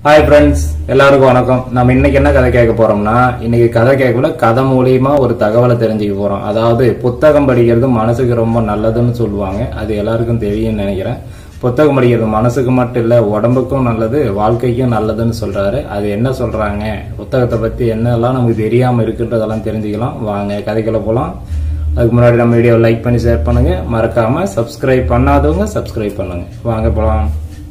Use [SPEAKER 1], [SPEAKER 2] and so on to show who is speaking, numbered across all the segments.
[SPEAKER 1] hi friends எல்லாருக்கும் வணக்கம் நம்ம இன்னைக்கு என்ன கதை கேட்க போறோம்னா இன்னைக்கு கதை கேட்கல கதை மூலியமா ஒரு தகவலை தெரிஞ்சுக்க போறோம் அதாவது புத்தகம் படிக்கிறது மனசுக்கு ரொம்ப நல்லதுன்னு சொல்லுவாங்க அது எல்லாருக்கும் தெரியும்னு நினைக்கிறேன் புத்தகம் படிக்கிறது மனசுக்கு மட்டும் இல்ல உடம்புக்கும் நல்லது வாழ்க்கைக்கும் நல்லதுன்னு சொல்றாரு அது என்ன சொல்றாங்க புத்தகத்தை பத்தி என்னெல்லாம் நமக்கு தெரியாம இருக்குன்றதெல்லாம் தெரிஞ்சுக்கலாம் வாங்க கதைக்குள்ள போலாம் அதுக்கு முன்னாடி நம்ம வீடியோ லைக் பண்ணி ஷேர் பண்ணுங்க மறக்காம சப்ஸ்கிரைப் பண்ணாதவங்க சப்ஸ்கிரைப் பண்ணுங்க வாங்க போலாம்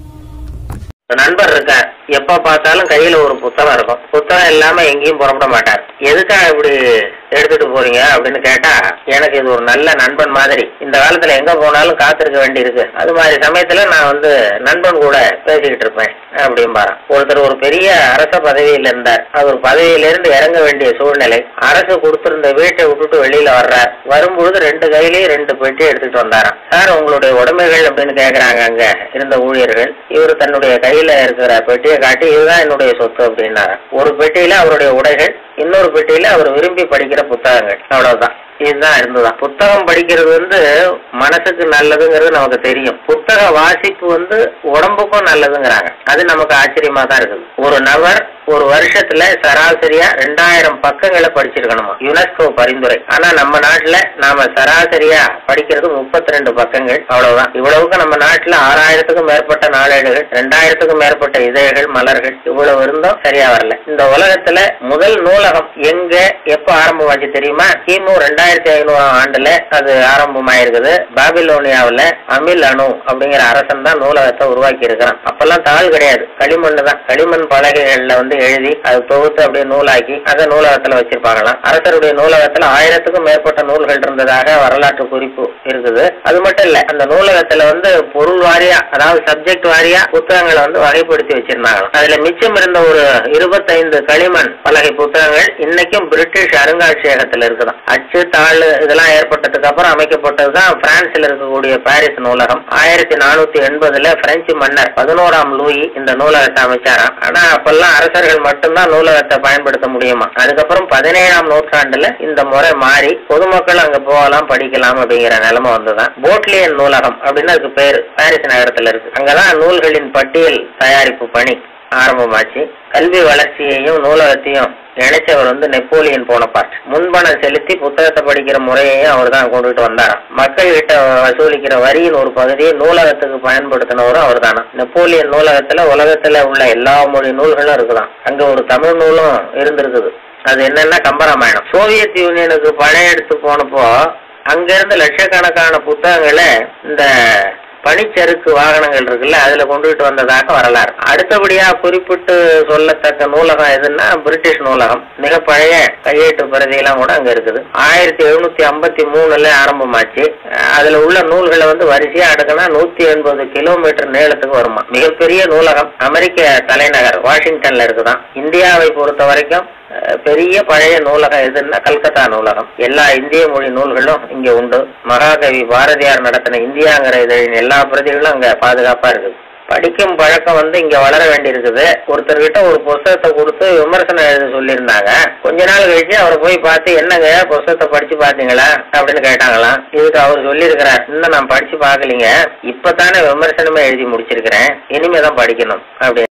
[SPEAKER 2] ஒரு நண்பர் இருக்கார் எப்ப பார்த்தாலும் கையில ஒரு புத்தகம் இருக்கும் புத்தகம் இல்லாம எங்கேயும் புறப்பட மாட்டார் எதுக்காக இப்படி எடுத்துட்டு போறீங்க அப்படின்னு கேட்டா எனக்கு இது ஒரு நல்ல நண்பன் மாதிரி இந்த காலத்துல எங்க போனாலும் காத்திருக்க வேண்டி இருக்கு அது மாதிரி சமயத்துல நான் வந்து நண்பன் கூட பேசிக்கிட்டு இருப்பேன் அப்படிம்பாரு ஒருத்தர் ஒரு பெரிய அரச பதவியில இருந்தார் அவர் பதவியிலிருந்து இறங்க வேண்டிய சூழ்நிலை அரசு கொடுத்திருந்த வீட்டை விட்டுட்டு வெளியில வர்றார் வரும்பொழுது ரெண்டு கையிலயும் ரெண்டு பெட்டி எடுத்துட்டு வந்தாராம் சார் உங்களுடைய உடைமைகள் அப்படின்னு கேக்குறாங்க அங்க இருந்த ஊழியர்கள் இவர் தன்னுடைய கையில இருக்கிற பெட்டியை காட்டி இதுதான் என்னுடைய சொத்து அப்படின்னாரு ஒரு பெட்டியில அவருடைய உடைகள் இன்னொரு பெட்டியில அவர் விரும்பி படிக்கிற புத்தகங்கள் அவ்வளவுதான் இதுதான் இருந்துதான் புத்தகம் படிக்கிறது வந்து மனசுக்கு நல்லதுங்கிறது நமக்கு தெரியும் புத்தக வாசிப்பு வந்து உடம்புக்கும் நல்லதுங்கிறாங்க அது நமக்கு ஆச்சரியமா தான் இருக்குது ஒரு நபர் ஒரு வருஷத்துல சராசரியா ரெண்டாயிரம் பக்கங்களை படிச்சிருக்கணுமா யுனெஸ்கோ பரிந்துரை ஆனா நம்ம நாட்டுல நாம சராசரியா படிக்கிறது முப்பத்தி ரெண்டு பக்கங்கள் அவ்வளவுதான் இவ்வளவுக்கு நம்ம நாட்டுல ஆறாயிரத்துக்கும் மேற்பட்ட நாளேடுகள் ரெண்டாயிரத்துக்கும் மேற்பட்ட இதழ்கள் மலர்கள் இவ்வளவு இருந்தும் சரியா வரல இந்த உலகத்துல முதல் நூலகம் எங்க எப்ப ஆரம்பமாச்சு தெரியுமா கிமு ரெண்டாயிரத்தி ஐநூறாம் ஆண்டுல அது ஆரம்பமாயிருக்குது பாபிலோனியாவுல அமில் அணு அப்படிங்கிற அரசன் தான் நூலகத்தை உருவாக்கி இருக்கிறான் அப்பெல்லாம் தாள் கிடையாது களிமண் தான் களிமண் பலகைகள்ல வந்து எழுதி அது தொகுத்து அப்படியே நூலாக்கி அதை நூலகத்துல வச்சிருப்பாங்களாம் அரசருடைய நூலகத்துல ஆயிரத்துக்கும் மேற்பட்ட நூல்கள் இருந்ததாக வரலாற்று குறிப்பு இருக்குது அது மட்டும் இல்ல அந்த நூலகத்துல வந்து பொருள் வாரியா அதாவது சப்ஜெக்ட் வாரியா புத்தகங்களை வந்து வகைப்படுத்தி வச்சிருந்தாங்களாம் அதுல மிச்சம் இருந்த ஒரு இருபத்தைந்து களிமண் பலகை புத்தகங்கள் இன்னைக்கும் பிரிட்டிஷ் அருங்காட்சியகத்துல இருக்குதாம் அச்சு தாள் இதெல்லாம் ஏற்பட்டதுக்கு அப்புறம் அமைக்கப்பட்டதுதான் பிரான்ஸ்ல இருக்கக்கூடிய பாரிஸ் நூலகம் ஆயிரத்தி நானூத்தி எண்பதுல பிரெஞ்சு மன்னர் பதினோராம் லூயி இந்த நூலகத்தை அமைச்சாராம் ஆனா அப்பெல்லாம் அரசர்கள் மட்டும்தான் நூலகத்தை பயன்படுத்த முடியுமா அதுக்கப்புறம் பதினேழாம் நூற்றாண்டுல இந்த முறை மாறி பொதுமக்கள் அங்க போகலாம் படிக்கலாம் அப்படிங்கிற நிலைமை வந்துதான் போட்லியன் நூலகம் அப்படின்னு அதுக்கு பேரு பாரிஸ் நகரத்துல இருக்கு அங்கதான் நூல்களின் பட்டியல் தயாரிப்பு பணி ஆரம்பமாச்சு கல்வி வளர்ச்சியையும் நூலகத்தையும் நினைச்சவர் வந்து நெப்போலியன் போனபார்ட் முன்பணம் செலுத்தி புத்தகத்தை படிக்கிற முறையையும் அவர் தான் கொண்டுட்டு வந்தாராம் மக்கள் கிட்ட வசூலிக்கிற வரியின் ஒரு பகுதியை நூலகத்துக்கு பயன்படுத்தினவரும் அவர் தானா நெப்போலியன் நூலகத்துல உலகத்துல உள்ள எல்லா மொழி நூல்களும் இருக்குதாம் அங்க ஒரு தமிழ் நூலும் இருந்திருக்குது அது என்னன்னா கம்பராமாயணம் சோவியத் யூனியனுக்கு படையெடுத்து போனப்போ அங்க இருந்து லட்சக்கணக்கான புத்தகங்களை இந்த பனிச்சறுக்கு வாகனங்கள் இருக்குல்ல அதுல கொண்டுகிட்டு வந்ததாக வரலாறு அடுத்தபடியா குறிப்பிட்டு சொல்லத்தக்க நூலகம் எதுன்னா பிரிட்டிஷ் நூலகம் மிக பழைய கையெழுத்து பிரதியெல்லாம் கூட அங்க இருக்குது ஆயிரத்தி எழுநூத்தி ஐம்பத்தி மூணுல ஆரம்பமாச்சு அஹ் அதுல உள்ள நூல்களை வந்து வரிசையா அடுக்கினா நூத்தி எண்பது கிலோமீட்டர் நீளத்துக்கு வருமா மிகப்பெரிய நூலகம் அமெரிக்க தலைநகர் வாஷிங்டன்ல இருக்குதான் இந்தியாவை பொறுத்த வரைக்கும் அஹ் பெரிய பழைய நூலகம் எதுன்னா கல்கத்தா நூலகம் எல்லா இந்திய மொழி நூல்களும் இங்க உண்டு மகாகவி பாரதியார் நடத்தின இந்தியாங்கிற இதழின் எல்லா பிரதிகளும் அங்க பாதுகாப்பா இருக்குது படிக்கும் பழக்கம் வந்து இங்க வளர வேண்டியிருக்குது ஒருத்தர்கிட்ட ஒரு புஸ்தகத்தை கொடுத்து விமர்சனம் எழுத சொல்லியிருந்தாங்க கொஞ்ச நாள் கழிச்சு அவரை போய் பார்த்து என்னங்க புஸ்தகத்தை படிச்சு பாத்தீங்களா அப்படின்னு கேட்டாங்களாம் இதுக்கு அவர் சொல்லியிருக்கிறார் இன்னும் நான் படிச்சு பார்க்கலீங்க இப்பதானே விமர்சனமே எழுதி முடிச்சிருக்கிறேன் இனிமே தான் படிக்கணும் அப்படி